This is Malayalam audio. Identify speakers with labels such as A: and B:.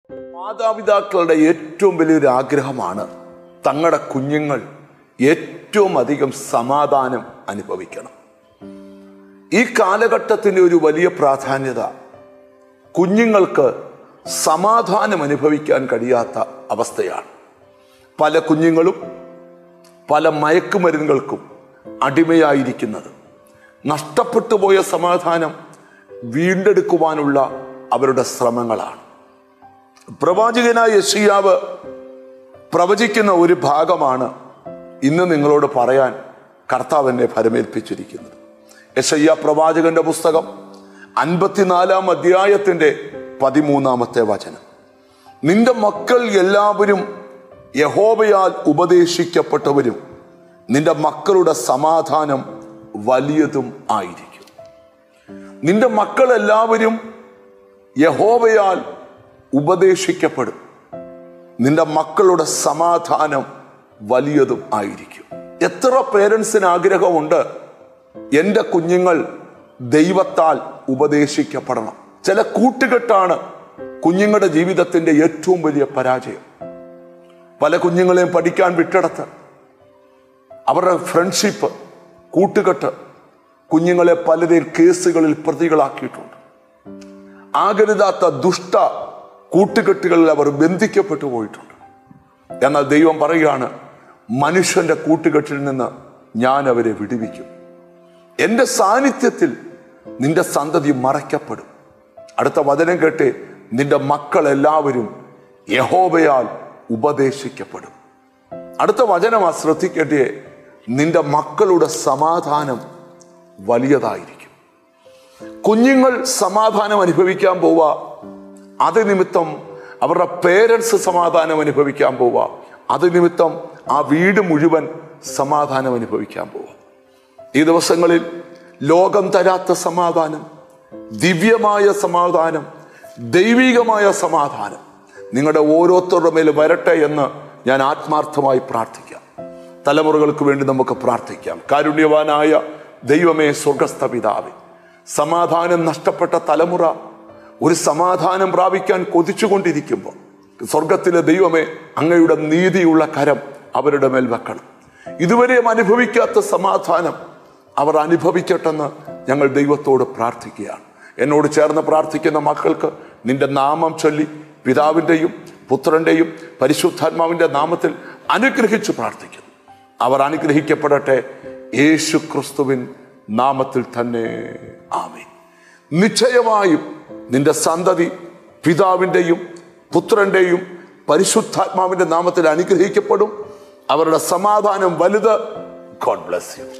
A: മാതാപിതാക്കളുടെ ഏറ്റവും വലിയൊരു ആഗ്രഹമാണ് തങ്ങളുടെ കുഞ്ഞുങ്ങൾ ഏറ്റവും അധികം സമാധാനം അനുഭവിക്കണം ഈ കാലഘട്ടത്തിൻ്റെ ഒരു വലിയ പ്രാധാന്യത കുഞ്ഞുങ്ങൾക്ക് സമാധാനം അനുഭവിക്കാൻ കഴിയാത്ത അവസ്ഥയാണ് പല കുഞ്ഞുങ്ങളും പല മയക്കുമരുന്നുകൾക്കും അടിമയായിരിക്കുന്നത് നഷ്ടപ്പെട്ടു പോയ സമാധാനം വീണ്ടെടുക്കുവാനുള്ള അവരുടെ ശ്രമങ്ങളാണ് പ്രവാചകനായ യശിയാവ് പ്രവചിക്കുന്ന ഒരു ഭാഗമാണ് ഇന്ന് നിങ്ങളോട് പറയാൻ കർത്താവ് എന്നെ ഫലമേൽപ്പിച്ചിരിക്കുന്നത് യശയ്യ പ്രവാചകന്റെ പുസ്തകം അൻപത്തിനാലാം അധ്യായത്തിന്റെ പതിമൂന്നാമത്തെ വചനം നിന്റെ മക്കൾ എല്ലാവരും യഹോബയാൽ ഉപദേശിക്കപ്പെട്ടവരും നിന്റെ മക്കളുടെ സമാധാനം വലിയതും ആയിരിക്കും നിന്റെ മക്കൾ എല്ലാവരും യഹോവയാൽ ഉപദേശിക്കപ്പെടും നിന്റെ മക്കളുടെ സമാധാനം വലിയതും ആയിരിക്കും എത്ര പേരൻസിന് ആഗ്രഹമുണ്ട് എൻ്റെ കുഞ്ഞുങ്ങൾ ദൈവത്താൽ ഉപദേശിക്കപ്പെടണം ചില കൂട്ടുകെട്ടാണ് കുഞ്ഞുങ്ങളുടെ ജീവിതത്തിന്റെ ഏറ്റവും വലിയ പരാജയം പല കുഞ്ഞുങ്ങളെയും പഠിക്കാൻ വിട്ടെടുത്ത് അവരുടെ ഫ്രണ്ട്ഷിപ്പ് കൂട്ടുകെട്ട് കുഞ്ഞുങ്ങളെ പലരെയും കേസുകളിൽ പ്രതികളാക്കിയിട്ടുണ്ട് ആകരുതാത്ത ദുഷ്ട കൂട്ടുകെട്ടുകളിൽ അവർ ബന്ധിക്കപ്പെട്ടു പോയിട്ടുണ്ട് എന്നാൽ ദൈവം പറയുകയാണ് മനുഷ്യന്റെ കൂട്ടുകെട്ടിൽ നിന്ന് ഞാൻ അവരെ വിടുവിക്കും എൻ്റെ സാന്നിധ്യത്തിൽ നിന്റെ സന്തതി മറയ്ക്കപ്പെടും അടുത്ത വചനം കേട്ട് നിന്റെ മക്കൾ എല്ലാവരും യഹോബയാൽ ഉപദേശിക്കപ്പെടും അടുത്ത വചനമാ ശ്രദ്ധിക്കേണ്ടേ നിന്റെ മക്കളുടെ സമാധാനം വലിയതായിരിക്കും കുഞ്ഞുങ്ങൾ സമാധാനം അനുഭവിക്കാൻ പോവുക അത് നിമിത്തം അവരുടെ പേരൻസ് സമാധാനം അനുഭവിക്കാൻ പോവുക അത് നിമിത്തം ആ വീട് മുഴുവൻ സമാധാനം അനുഭവിക്കാൻ പോവുക ഈ ദിവസങ്ങളിൽ ലോകം തരാത്ത സമാധാനം ദിവ്യമായ സമാധാനം ദൈവികമായ സമാധാനം നിങ്ങളുടെ ഓരോരുത്തരുടെ മേൽ വരട്ടെ എന്ന് ഞാൻ ആത്മാർത്ഥമായി പ്രാർത്ഥിക്കാം തലമുറകൾക്ക് വേണ്ടി നമുക്ക് പ്രാർത്ഥിക്കാം കാരുണ്യവാനായ ദൈവമേ സ്വർഗസ്ഥ പിതാവേ സമാധാനം നഷ്ടപ്പെട്ട തലമുറ ഒരു സമാധാനം പ്രാപിക്കാൻ കൊതിച്ചുകൊണ്ടിരിക്കുമ്പോൾ സ്വർഗത്തിലെ ദൈവമേ അങ്ങയുടെ നീതിയുള്ള കരം അവരുടെ മേൽ വെക്കണം ഇതുവരെയും അനുഭവിക്കാത്ത സമാധാനം അവർ അനുഭവിക്കട്ടെന്ന് ഞങ്ങൾ ദൈവത്തോട് പ്രാർത്ഥിക്കുകയാണ് എന്നോട് ചേർന്ന് പ്രാർത്ഥിക്കുന്ന മക്കൾക്ക് നിന്റെ നാമം ചൊല്ലി പിതാവിൻ്റെയും പുത്രൻ്റെയും പരിശുദ്ധാത്മാവിൻ്റെ നാമത്തിൽ അനുഗ്രഹിച്ചു പ്രാർത്ഥിക്കുന്നു അവർ അനുഗ്രഹിക്കപ്പെടട്ടെ യേശു ക്രിസ്തുവിൻ നാമത്തിൽ തന്നെ ആമേ നിശ്ചയമായും നിന്റെ സന്തതി പിതാവിൻ്റെയും പുത്രൻ്റെയും പരിശുദ്ധാത്മാവിൻ്റെ നാമത്തിൽ അനുഗ്രഹിക്കപ്പെടും അവരുടെ സമാധാനം വലുത് ഗോഡ് ബ്ലസ് യു